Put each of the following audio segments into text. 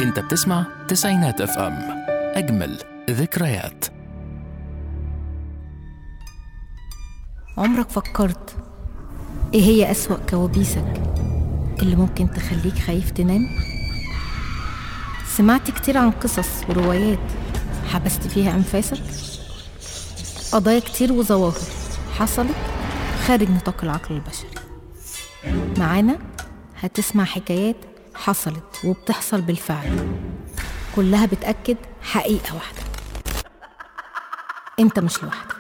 انت بتسمع تسعينات اف ام اجمل ذكريات عمرك فكرت ايه هي أسوأ كوابيسك اللي ممكن تخليك خايف تنام؟ سمعت كتير عن قصص وروايات حبست فيها أنفاسك؟ قضايا كتير وظواهر حصلت خارج نطاق العقل البشري معانا هتسمع حكايات حصلت وبتحصل بالفعل كلها بتأكد حقيقة واحدة انت مش لوحدك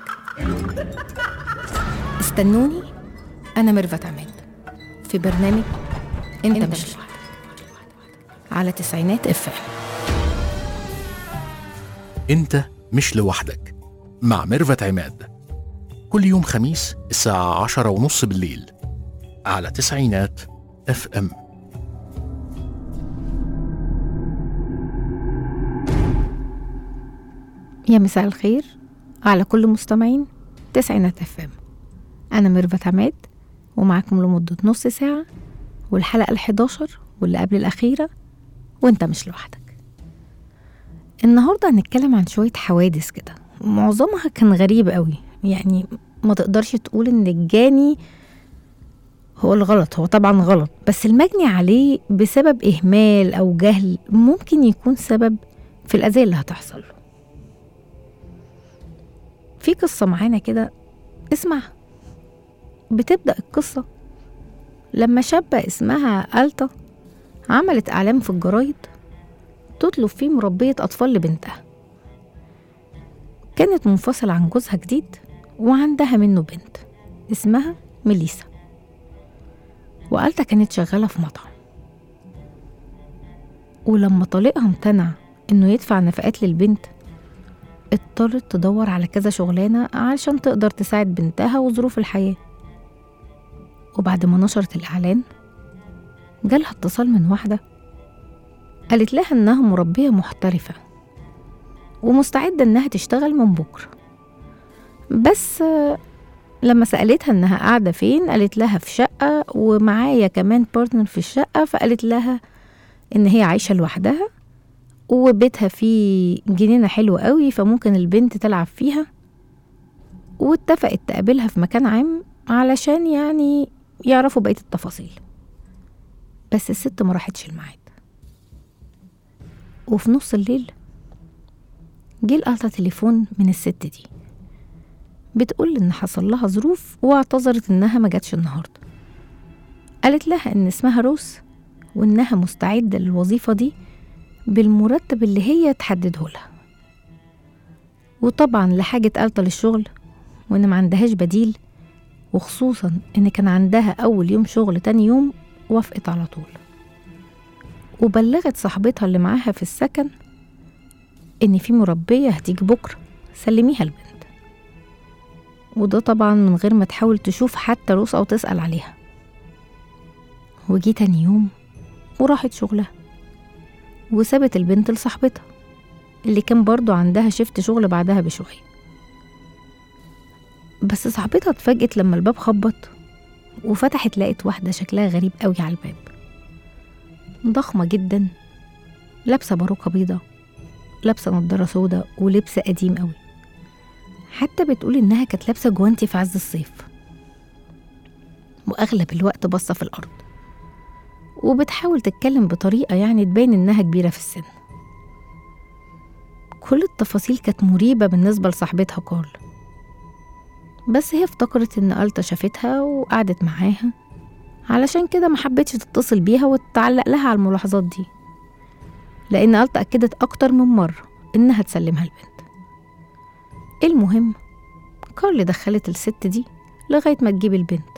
استنوني أنا ميرفت عماد في برنامج أنت, أنت مش لوحدك على تسعينات اف انت مش لوحدك مع ميرفت عماد كل يوم خميس الساعة عشرة ونص بالليل على تسعينات اف ام يا مساء الخير على كل مستمعين تسعينات اف ام أنا ميرفت عماد ومعاكم لمدة نص ساعة والحلقة الحداشر واللي قبل الأخيرة وانت مش لوحدك النهاردة هنتكلم عن شوية حوادث كده معظمها كان غريب قوي يعني ما تقدرش تقول ان الجاني هو الغلط هو طبعا غلط بس المجني عليه بسبب إهمال أو جهل ممكن يكون سبب في الأذية اللي هتحصل له في قصة معانا كده اسمعها بتبدأ القصة لما شابة اسمها ألتا عملت إعلان في الجرايد تطلب فيه مربية أطفال لبنتها كانت منفصلة عن جوزها جديد وعندها منه بنت اسمها ميليسا وألتا كانت شغالة في مطعم ولما طليقها امتنع إنه يدفع نفقات للبنت اضطرت تدور على كذا شغلانة علشان تقدر تساعد بنتها وظروف الحياة وبعد ما نشرت الإعلان جالها اتصال من واحدة قالت لها إنها مربية محترفة ومستعدة إنها تشتغل من بكرة بس لما سألتها إنها قاعدة فين قالت لها في شقة ومعايا كمان بارتنر في الشقة فقالت لها إن هي عايشة لوحدها وبيتها فيه جنينة حلوة قوي فممكن البنت تلعب فيها واتفقت تقابلها في مكان عام علشان يعني يعرفوا بقية التفاصيل بس الست ما راحتش الميعاد وفي نص الليل جه لقطة تليفون من الست دي بتقول إن حصل لها ظروف واعتذرت إنها ما جاتش النهاردة قالت لها إن اسمها روس وإنها مستعدة للوظيفة دي بالمرتب اللي هي تحدده لها وطبعا لحاجة قالطة للشغل وإن ما عندهاش بديل وخصوصا إن كان عندها أول يوم شغل تاني يوم وافقت على طول وبلغت صاحبتها اللي معاها في السكن إن في مربية هتيجي بكرة سلميها البنت وده طبعا من غير ما تحاول تشوف حتى روس أو تسأل عليها وجي تاني يوم وراحت شغلها وسابت البنت لصاحبتها اللي كان برضو عندها شفت شغل بعدها بشوية بس صاحبتها اتفاجئت لما الباب خبط وفتحت لقت واحدة شكلها غريب قوي على الباب ضخمة جدا لابسة باروكة بيضة لابسة نضارة سودا ولبس قديم قوي حتى بتقول إنها كانت لابسة جوانتي في عز الصيف وأغلب الوقت باصة في الأرض وبتحاول تتكلم بطريقة يعني تبين إنها كبيرة في السن كل التفاصيل كانت مريبة بالنسبة لصاحبتها كارل بس هي افتكرت إن ألتا شافتها وقعدت معاها علشان كده ما حبتش تتصل بيها وتتعلق لها على الملاحظات دي لأن ألتا أكدت أكتر من مرة إنها تسلمها البنت المهم كارل دخلت الست دي لغاية ما تجيب البنت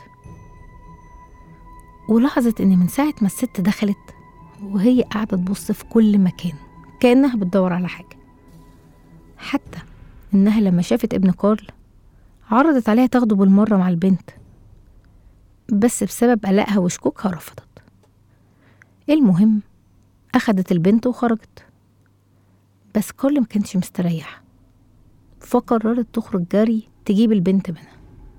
ولاحظت إن من ساعة ما الست دخلت وهي قاعدة تبص في كل مكان كأنها بتدور على حاجة حتى إنها لما شافت ابن كارل عرضت عليها تاخده بالمرة مع البنت بس بسبب قلقها وشكوكها رفضت المهم أخدت البنت وخرجت بس كارل مكانش مستريح فقررت تخرج جري تجيب البنت منها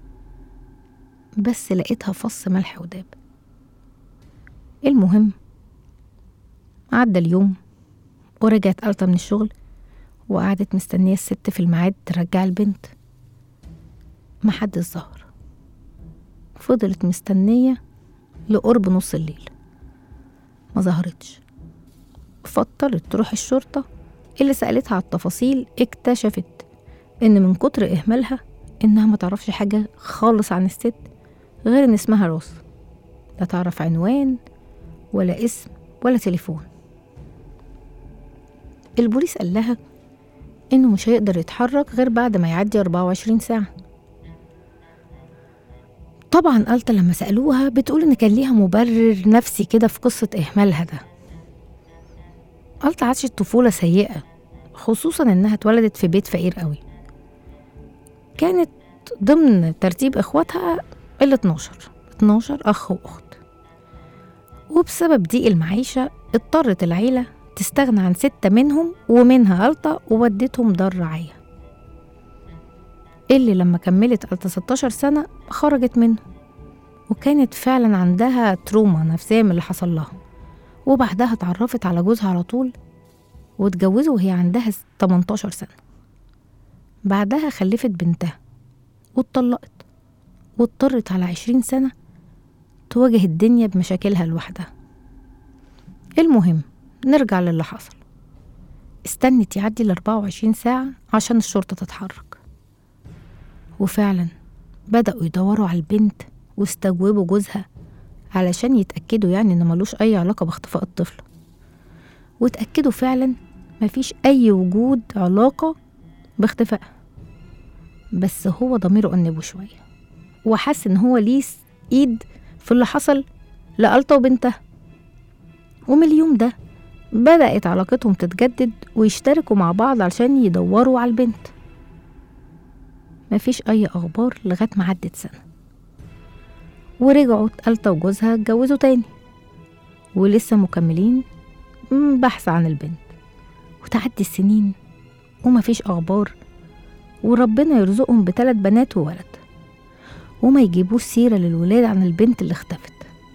بس لقيتها فص ملح وداب المهم عدى اليوم ورجعت ألتا من الشغل وقعدت مستنية الست في الميعاد ترجع البنت محدش ظهر فضلت مستنية لقرب نص الليل ما ظهرتش فاضطرت تروح الشرطة اللي سألتها على التفاصيل اكتشفت إن من كتر إهمالها إنها ما تعرفش حاجة خالص عن الست غير إن اسمها روس لا تعرف عنوان ولا اسم ولا تليفون البوليس قال لها إنه مش هيقدر يتحرك غير بعد ما يعدي 24 ساعة طبعا ألتا لما سألوها بتقول إن كان ليها مبرر نفسي كده في قصة إهمالها ده ألتا عاشت طفولة سيئة خصوصا إنها اتولدت في بيت فقير قوي كانت ضمن ترتيب إخواتها ال 12 12 أخ وأخت وبسبب ضيق المعيشة اضطرت العيلة تستغنى عن ستة منهم ومنها ألتا وودتهم دار رعاية اللي لما كملت ألتا 16 سنة خرجت منه وكانت فعلا عندها تروما نفسية من اللي حصل لها وبعدها اتعرفت على جوزها على طول واتجوزوا وهي عندها 18 سنة بعدها خلفت بنتها واتطلقت واضطرت على 20 سنة تواجه الدنيا بمشاكلها لوحدها المهم نرجع للي حصل استنت يعدي ال 24 ساعة عشان الشرطة تتحرك وفعلا بدأوا يدوروا على البنت واستجوبوا جوزها علشان يتأكدوا يعني إن ملوش أي علاقة باختفاء الطفل واتأكدوا فعلا مفيش أي وجود علاقة باختفائها بس هو ضميره أنبه شوية وحس إن هو ليه إيد في اللي حصل لألتا وبنتها ومن اليوم ده بدأت علاقتهم تتجدد ويشتركوا مع بعض علشان يدوروا على البنت مفيش أي أخبار لغاية ما عدت سنة ورجعوا ألتا وجوزها اتجوزوا تاني ولسه مكملين بحث عن البنت وتعدي السنين ومفيش أخبار وربنا يرزقهم بثلاث بنات وولد وما يجيبوش سيرة للولاد عن البنت اللي اختفت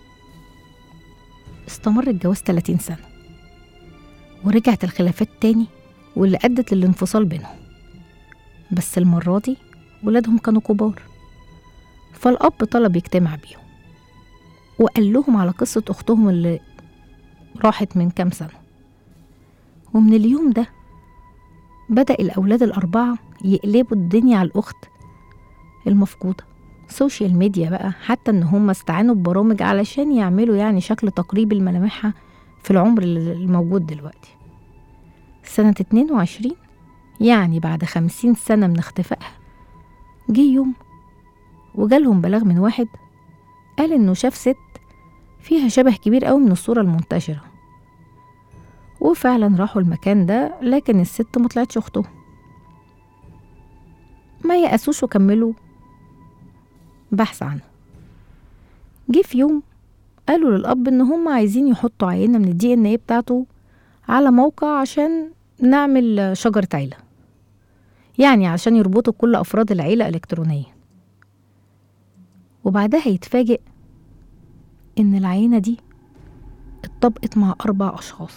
استمر الجواز 30 سنة ورجعت الخلافات تاني واللي أدت للانفصال بينهم بس المرة دي ولادهم كانوا كبار فالأب طلب يجتمع بيهم وقال لهم على قصة أختهم اللي راحت من كام سنة ومن اليوم ده بدأ الأولاد الأربعة يقلبوا الدنيا على الأخت المفقودة سوشيال ميديا بقى حتى إن هم استعانوا ببرامج علشان يعملوا يعني شكل تقريبي لملامحها في العمر الموجود دلوقتي سنة 22 يعني بعد خمسين سنة من اختفائها جه يوم وجالهم بلاغ من واحد قال إنه شاف ست فيها شبه كبير قوي من الصورة المنتشرة وفعلا راحوا المكان ده لكن الست مطلعتش أخته ما يأسوش وكملوا بحث عنها جه في يوم قالوا للأب إن هم عايزين يحطوا عينة من الدي إن إيه بتاعته على موقع عشان نعمل شجرة عيلة يعني عشان يربطوا كل أفراد العيلة إلكترونيا وبعدها يتفاجئ إن العينة دي اتطبقت مع أربع أشخاص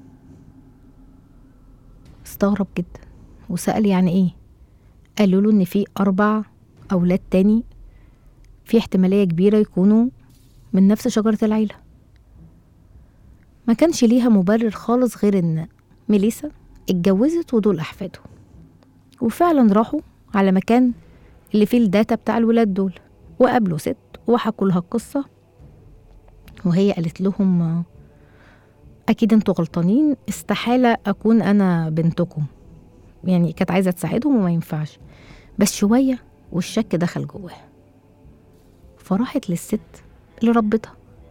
استغرب جدا وسأل يعني إيه قالوا له إن في أربع أولاد تاني في احتمالية كبيرة يكونوا من نفس شجرة العيلة ما كانش ليها مبرر خالص غير إن ميليسا اتجوزت ودول أحفاده وفعلا راحوا على مكان اللي فيه الداتا بتاع الولاد دول وقابلوا ست وحكوا لها القصة وهي قالت لهم أكيد انتوا غلطانين استحالة أكون أنا بنتكم يعني كانت عايزة تساعدهم وما ينفعش بس شوية والشك دخل جواها فراحت للست اللي ربتها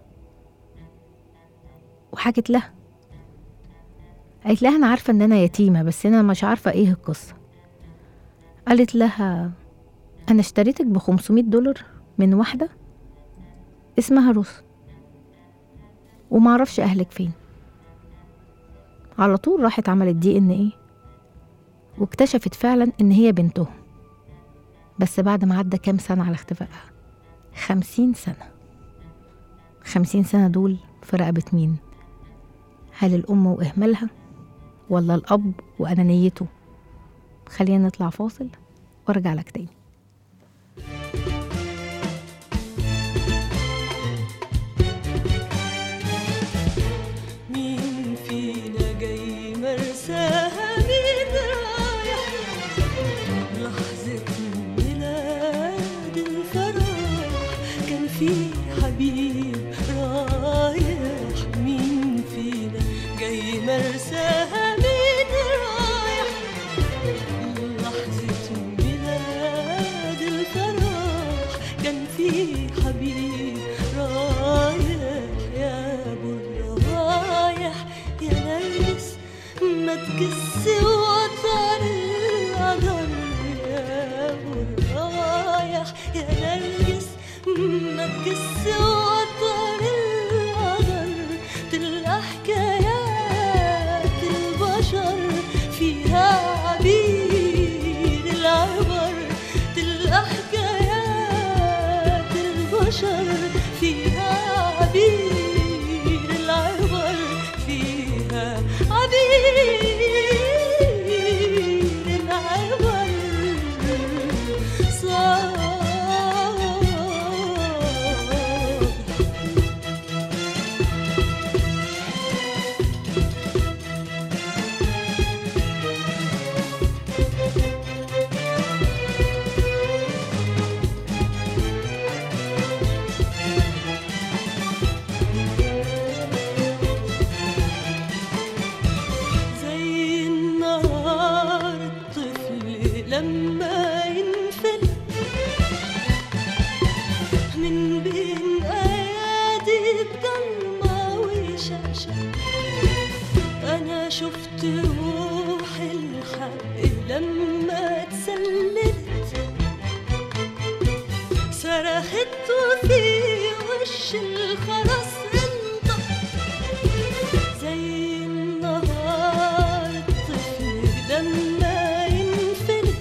وحكت لها قالت لها أنا عارفة إن أنا يتيمة بس أنا مش عارفة إيه القصة قالت لها أنا اشتريتك بخمسمية دولار من واحدة اسمها روس ومعرفش أهلك فين على طول راحت عملت دي ان ايه واكتشفت فعلا ان هي بنتهم بس بعد ما عدى كام سنة على اختفائها خمسين سنة خمسين سنة دول في رقبة مين هل الأم وإهمالها ولا الأب وأنانيته خلينا نطلع فاصل وارجع لك تاني مين فينا جاي مرساها مين رايح لحظة ميلاد الفرح كان في حبيب رايح مين فينا جاي مرساها مين رايح لحظة ميلاد الفرح كان في حبيب رايح يا ابو الروايح يا نرجس ما تكس وطر القدر يا ابو الروايح يا نرجس ما تكس وطر القدر تلقى حكايات البشر فيها عبير العبر تلقى حكايات البشر فيها عبير العبر فيها عبير العبر صار زي النهار الطفل لما ينفل من بين ايادي بضلمة وشاشة انا شفت روح الحق لما اتسللت صرخت وفي وش الخرس انطق زي النهار الطفل لما ينفلت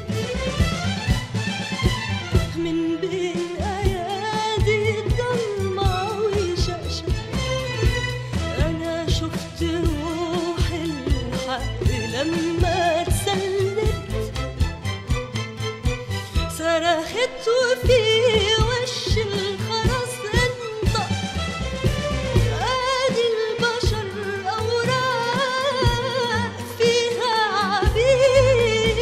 من بين ايادي الضلمة وشاشة انا شفت روح الحق لما اتسلت صرخت وفي وش الخرس انطق ادي البشر اوراق فيها عبير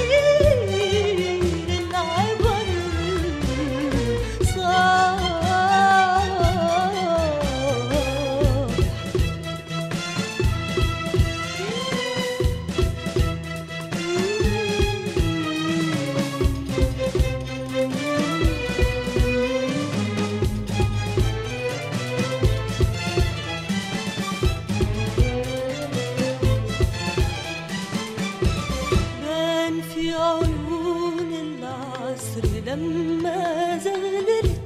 العبر صار بان في عيون العصر لما زغللت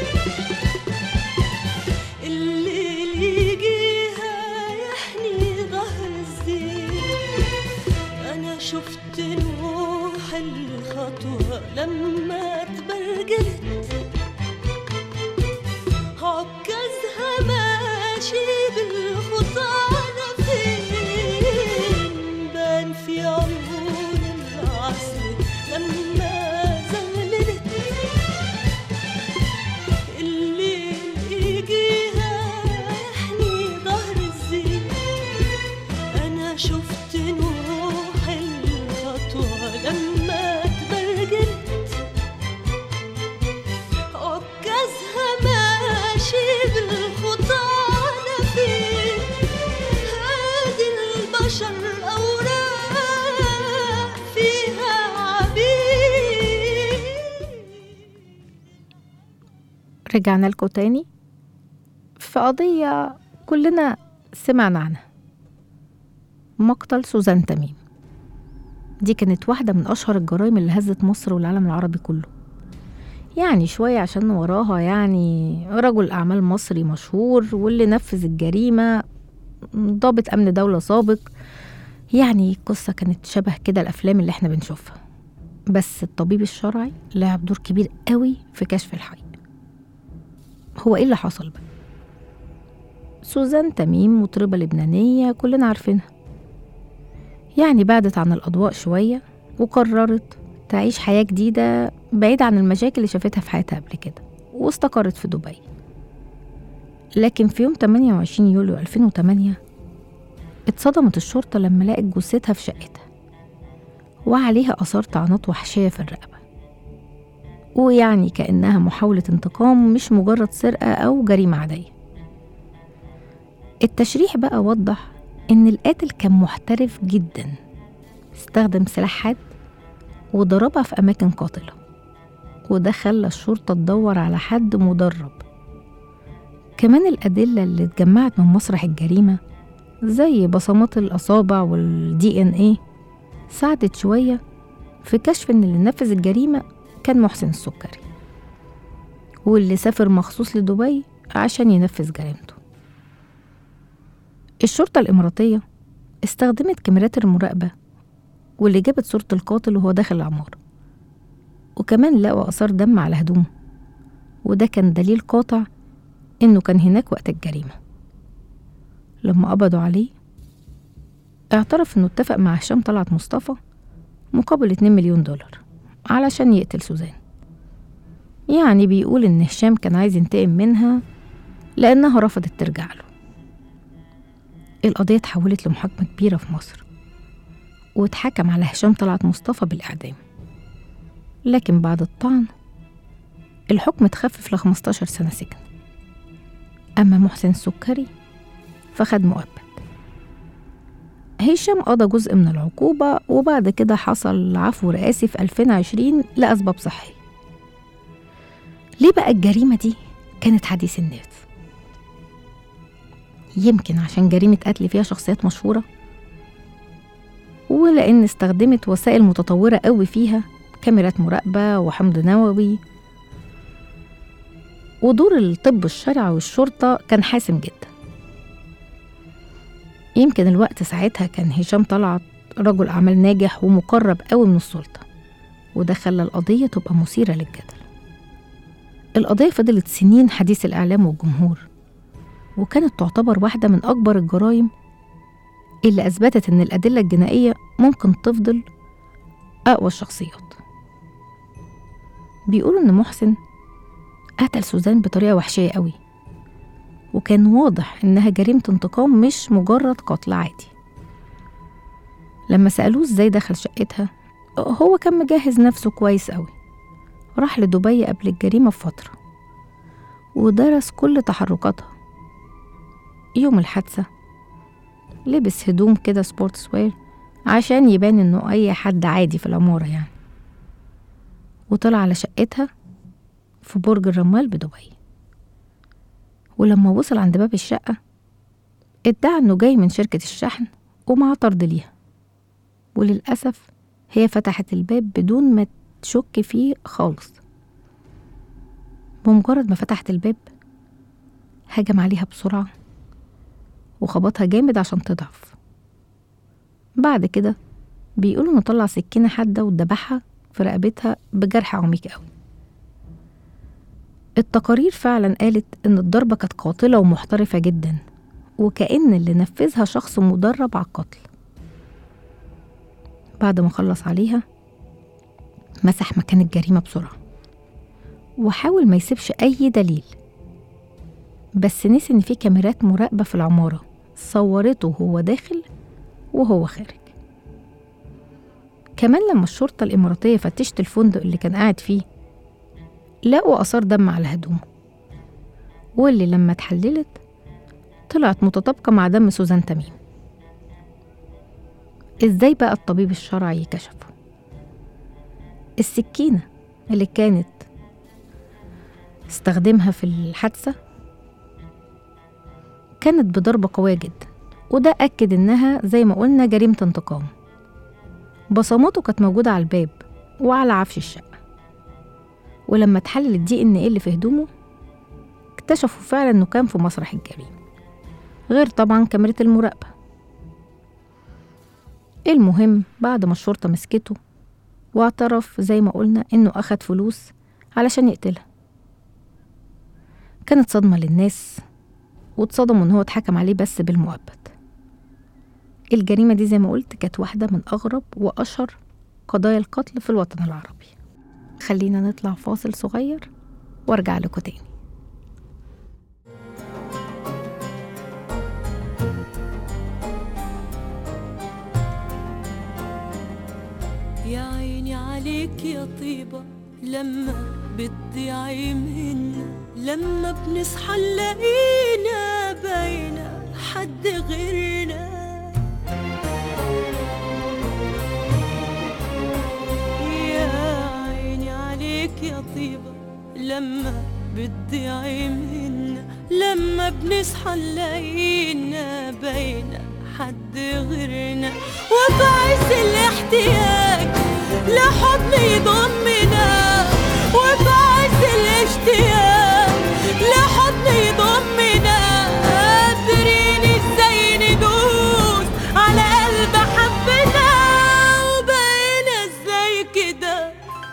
الليل يجيها يحني ظهر الزين انا شفت نوح الخطوة لما تبرجلت عكازها ماشي بالخطى على فين بان في عيون العصر لما زغللت الليل يجيها يحني ظهر الزين انا شفت نوح الخطوة لما تبرجلت عكازها ماشي بالخطى على فين هادي البشر أوراق فيها عبير رجعنا لكم تاني في قضية كلنا سمعنا عنها مقتل سوزان تميم دي كانت واحدة من أشهر الجرائم اللي هزت مصر والعالم العربي كله يعني شوية عشان وراها يعني رجل أعمال مصري مشهور واللي نفذ الجريمة ضابط أمن دولة سابق يعني قصة كانت شبه كده الأفلام اللي احنا بنشوفها بس الطبيب الشرعي لعب دور كبير قوي في كشف الحقيقة هو ايه اللي حصل بقى سوزان تميم مطربة لبنانية كلنا عارفينها يعني بعدت عن الأضواء شوية وقررت تعيش حياة جديدة بعيدة عن المشاكل اللي شافتها في حياتها قبل كده واستقرت في دبي لكن في يوم 28 يوليو 2008 اتصدمت الشرطة لما لقت جثتها في شقتها وعليها آثار طعنات وحشية في الرقبة ويعني كأنها محاولة انتقام مش مجرد سرقة أو جريمة عادية التشريح بقى وضح إن القاتل كان محترف جدا استخدم سلاح حاد وضربها في أماكن قاتلة وده خلى الشرطة تدور على حد مدرب كمان الأدلة اللي اتجمعت من مسرح الجريمة زي بصمات الأصابع والدي إن إيه ساعدت شوية في كشف إن اللي نفذ الجريمة كان محسن السكري واللي سافر مخصوص لدبي عشان ينفذ جريمته الشرطة الإماراتية استخدمت كاميرات المراقبة واللي جابت صورة القاتل وهو داخل العمارة وكمان لقوا آثار دم على هدومه وده كان دليل قاطع إنه كان هناك وقت الجريمة لما قبضوا عليه اعترف إنه اتفق مع هشام طلعت مصطفى مقابل 2 مليون دولار علشان يقتل سوزان يعني بيقول إن هشام كان عايز ينتقم منها لأنها رفضت ترجع له القضية اتحولت لمحاكمة كبيرة في مصر واتحكم على هشام طلعت مصطفى بالإعدام لكن بعد الطعن الحكم اتخفف ل 15 سنة سجن أما محسن السكري فخد مؤبد هشام قضى جزء من العقوبة وبعد كده حصل عفو رئاسي في 2020 لأسباب صحية ليه بقى الجريمة دي كانت حديث الناس يمكن عشان جريمة قتل فيها شخصيات مشهورة ولأن استخدمت وسائل متطورة قوي فيها كاميرات مراقبة وحمض نووي ودور الطب الشرعي والشرطة كان حاسم جدا يمكن الوقت ساعتها كان هشام طلعت رجل أعمال ناجح ومقرب قوي من السلطة وده خلى القضية تبقى مثيرة للجدل القضية فضلت سنين حديث الإعلام والجمهور وكانت تعتبر واحدة من أكبر الجرائم اللي أثبتت إن الأدلة الجنائية ممكن تفضل أقوى الشخصيات بيقولوا إن محسن قتل سوزان بطريقة وحشية قوي وكان واضح إنها جريمة انتقام مش مجرد قتل عادي لما سألوه إزاي دخل شقتها هو كان مجهز نفسه كويس قوي راح لدبي قبل الجريمة بفترة ودرس كل تحركاتها يوم الحادثة لبس هدوم كده سبورتس وير عشان يبان انه اي حد عادي في العمارة يعني وطلع على شقتها في برج الرمال بدبي ولما وصل عند باب الشقة ادعى انه جاي من شركة الشحن ومع طرد ليها وللأسف هي فتحت الباب بدون ما تشك فيه خالص بمجرد ما فتحت الباب هجم عليها بسرعة وخبطها جامد عشان تضعف بعد كده بيقولوا انه طلع سكينة حادة وذبحها في رقبتها بجرح عميق قوي التقارير فعلا قالت ان الضربة كانت قاتلة ومحترفة جدا وكأن اللي نفذها شخص مدرب على القتل بعد ما خلص عليها مسح مكان الجريمة بسرعة وحاول ما يسيبش أي دليل بس نسي إن في كاميرات مراقبة في العمارة صورته وهو داخل وهو خارج كمان لما الشرطة الإماراتية فتشت الفندق اللي كان قاعد فيه لقوا آثار دم على هدومه واللي لما اتحللت طلعت متطابقة مع دم سوزان تميم ازاي بقى الطبيب الشرعي كشفه السكينة اللي كانت استخدمها في الحادثة كانت بضربة قوية جدا وده أكد إنها زي ما قلنا جريمة انتقام بصماته كانت موجودة على الباب وعلى عفش الشقة ولما اتحلل الدي ان ايه اللي في هدومه اكتشفوا فعلا انه كان في مسرح الجريمة غير طبعا كاميرا المراقبة المهم بعد ما الشرطة مسكته واعترف زي ما قلنا انه اخد فلوس علشان يقتلها كانت صدمة للناس واتصدموا ان هو اتحكم عليه بس بالمؤبد الجريمة دي زي ما قلت كانت واحدة من أغرب وأشهر قضايا القتل في الوطن العربي خلينا نطلع فاصل صغير وارجع لكم تاني يا عيني عليك يا طيبة لما بتضيعي منا لما بنصحى نلاقينا باينة حد غيرنا يا عيني عليك يا طيبة لما بتضيعي منا لما بنصحى نلاقينا باينة حد غيرنا وفي عز الاحتياج لحضن يضمنا وفي عز الاشتياق لحضن يضمنا قادرين ازاي ندوس على قلب حبنا وبقينا ازاي كده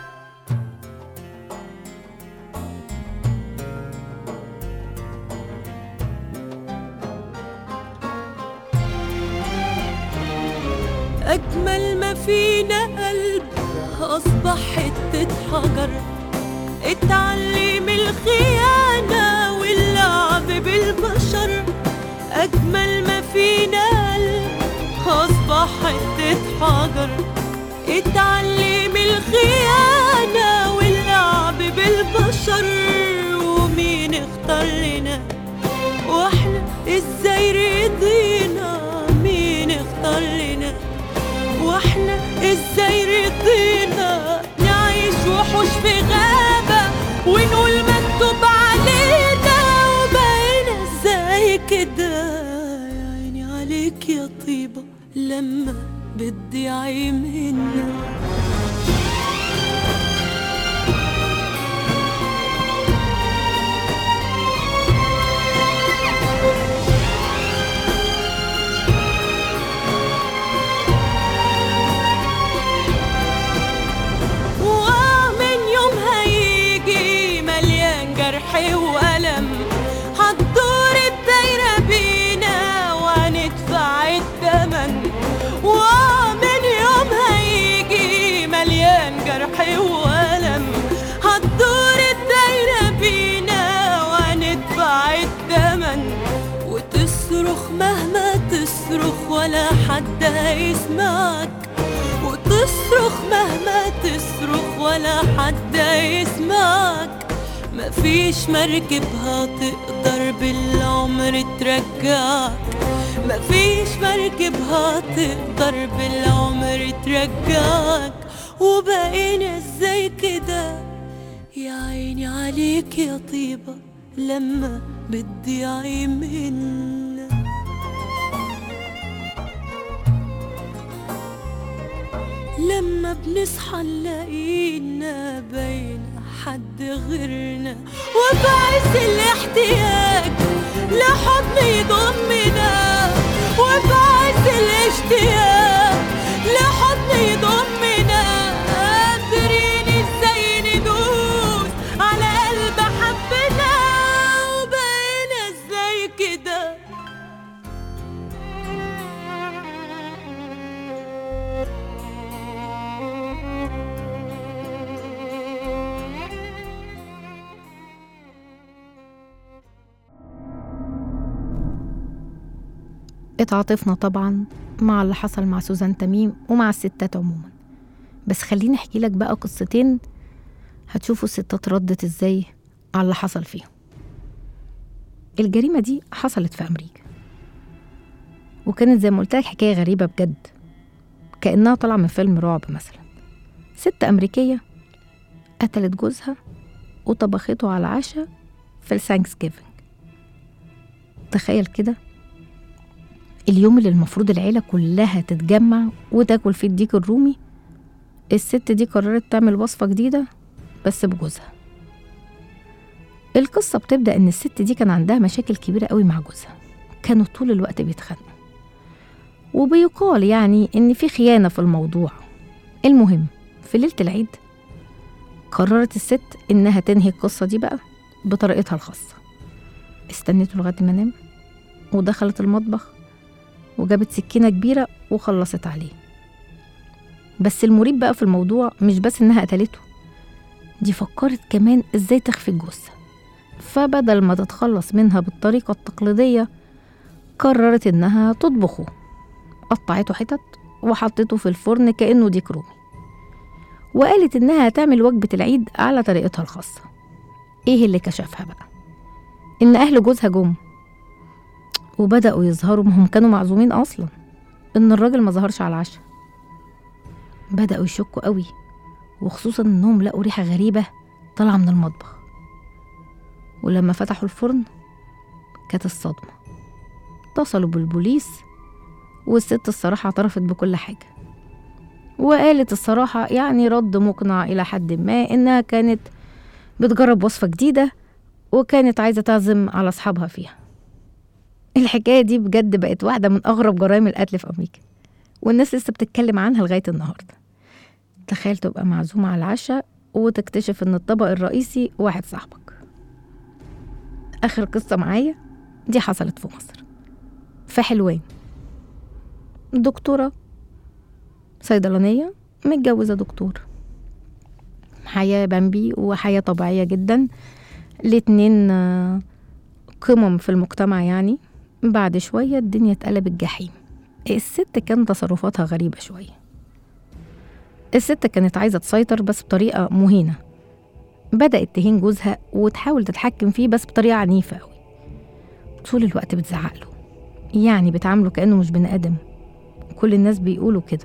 أجمل ما فينا قلب أصبح حتة حجر اتعلم الخيانة واللعب بالبشر أجمل ما فينا قلب أصبح حتة حجر اتعلم الخيانة واللعب بالبشر ومين اختار لنا واحنا ازاي رضينا مين اختار لنا واحنا ازاي رضينا نعيش وحوش في غابة ونقول مكتوب علينا وبقينا ازاي كده يا عيني عليك يا طيبة لما بتضيعي منا ومن يوم هيجي مليان جرح وألم هتدور الدايرة بينا وهندفع التمن ومن يوم هيجي مليان جرح وألم هتدور الدايرة بينا وهندفع التمن وتصرخ مهما تصرخ ولا حد هيسمعك وتصرخ مهما تصرخ ولا حد يسمعك مفيش مركب هتقدر بالعمر ترجعك مفيش مركب هتقدر بالعمر ترجعك وبقينا ازاي كده يا عيني عليك يا طيبة لما بتضيعي منا لما بنصحى نلاقينا باينة حد غيرنا وفي عز الاحتياج لحضن يضمنا وفي عز الاشتياق لحضن يضمنا قادرين ازاي ندوس على قلب حبنا وبقينا ازاي كده اتعاطفنا طبعا مع اللي حصل مع سوزان تميم ومع الستات عموما بس خليني احكي لك بقى قصتين هتشوفوا الستات ردت ازاي على اللي حصل فيهم الجريمة دي حصلت في أمريكا وكانت زي ما قلت لك حكاية غريبة بجد كأنها طالعة من فيلم رعب مثلا ست أمريكية قتلت جوزها وطبخته على العشاء في الثانكس جيفنج تخيل كده اليوم اللي المفروض العيلة كلها تتجمع وتاكل فيه الديك الرومي الست دي قررت تعمل وصفة جديدة بس بجوزها القصة بتبدأ إن الست دي كان عندها مشاكل كبيرة قوي مع جوزها كانوا طول الوقت بيتخانقوا وبيقال يعني إن في خيانة في الموضوع المهم في ليلة العيد قررت الست إنها تنهي القصة دي بقى بطريقتها الخاصة استنته لغاية ما نام ودخلت المطبخ وجابت سكينة كبيرة وخلصت عليه بس المريب بقى في الموضوع مش بس إنها قتلته دي فكرت كمان إزاي تخفي الجثة فبدل ما تتخلص منها بالطريقة التقليدية قررت إنها تطبخه قطعته حتت وحطته في الفرن كأنه ديك رومي وقالت إنها هتعمل وجبة العيد على طريقتها الخاصة إيه اللي كشفها بقى؟ إن أهل جوزها جم وبدأوا يظهروا ما هم كانوا معزومين أصلا إن الراجل ما ظهرش على العشاء بدأوا يشكوا قوي وخصوصا إنهم لقوا ريحة غريبة طالعة من المطبخ ولما فتحوا الفرن كانت الصدمة اتصلوا بالبوليس والست الصراحة اعترفت بكل حاجة وقالت الصراحة يعني رد مقنع إلى حد ما إنها كانت بتجرب وصفة جديدة وكانت عايزة تعزم على أصحابها فيها الحكاية دي بجد بقت واحدة من أغرب جرائم القتل في أمريكا والناس لسه بتتكلم عنها لغاية النهاردة تخيل تبقى معزومة على العشاء وتكتشف إن الطبق الرئيسي واحد صاحبك آخر قصة معايا دي حصلت في مصر في حلوان دكتورة صيدلانية متجوزة دكتور حياة بامبي وحياة طبيعية جدا الاتنين آه، قمم في المجتمع يعني بعد شوية الدنيا اتقلبت جحيم الست كان تصرفاتها غريبة شوية الست كانت عايزة تسيطر بس بطريقة مهينة بدأت تهين جوزها وتحاول تتحكم فيه بس بطريقة عنيفة أوي طول الوقت بتزعق له يعني بتعامله كأنه مش بني آدم كل الناس بيقولوا كده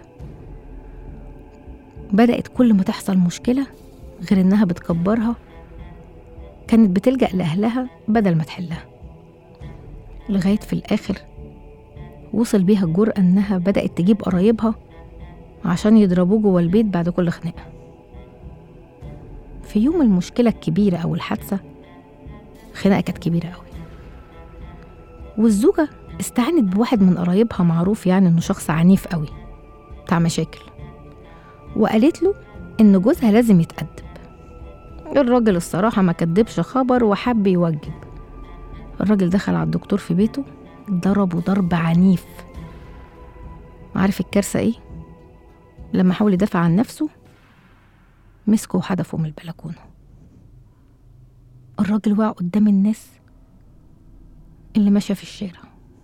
بدأت كل ما تحصل مشكلة غير إنها بتكبرها كانت بتلجأ لأهلها بدل ما تحلها لغاية في الآخر وصل بيها الجرأة إنها بدأت تجيب قرايبها عشان يضربوه جوه البيت بعد كل خناقة في يوم المشكلة الكبيرة أو الحادثة خناقة كانت كبيرة أوي والزوجة استعانت بواحد من قرايبها معروف يعني إنه شخص عنيف أوي بتاع مشاكل وقالت له إن جوزها لازم يتأدب الراجل الصراحة ما كدبش خبر وحب يوجب الراجل دخل على الدكتور في بيته ضربه ضرب عنيف عارف الكارثة ايه؟ لما حاول يدافع عن نفسه مسكه وحدفه من البلكونة الراجل وقع قدام الناس اللي ماشية في الشارع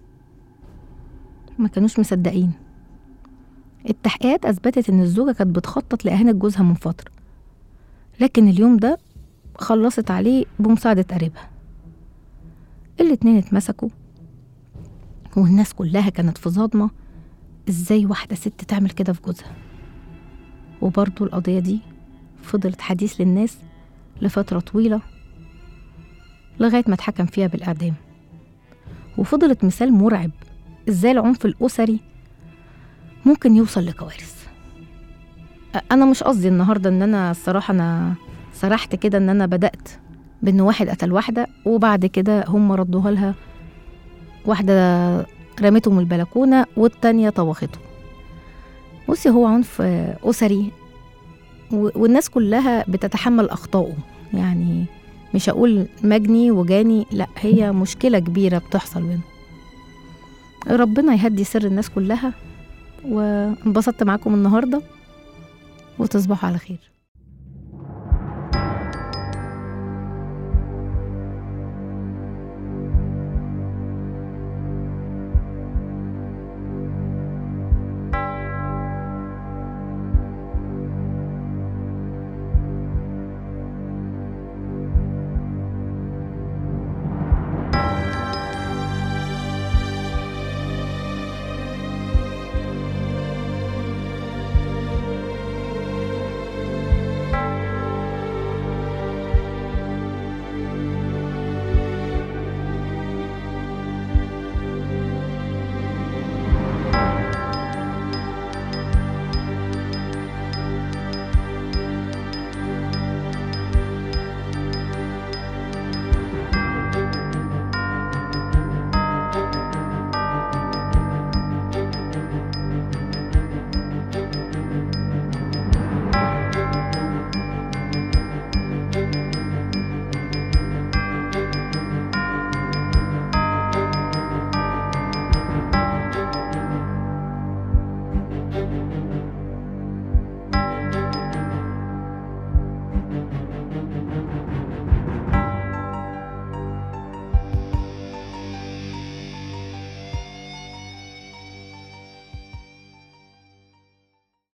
ما كانوش مصدقين التحقيقات أثبتت إن الزوجة كانت بتخطط لإهانة جوزها من فترة لكن اليوم ده خلصت عليه بمساعدة قريبها الاتنين اتمسكوا والناس كلها كانت في صدمة ازاي واحدة ست تعمل كده في جوزها وبرضو القضية دي فضلت حديث للناس لفترة طويلة لغاية ما اتحكم فيها بالإعدام وفضلت مثال مرعب ازاي العنف الأسري ممكن يوصل لكوارث أ- أنا مش قصدي النهاردة إن أنا الصراحة أنا سرحت كده إن أنا بدأت بإن واحد قتل واحدة وبعد كده هم ردوها لها واحدة رمته من البلكونة والتانية طوخته بصي هو عنف آه، أسري و- والناس كلها بتتحمل أخطائه يعني مش هقول مجني وجاني لا هي مشكلة كبيرة بتحصل بينهم ربنا يهدي سر الناس كلها وانبسطت معاكم النهاردة وتصبحوا على خير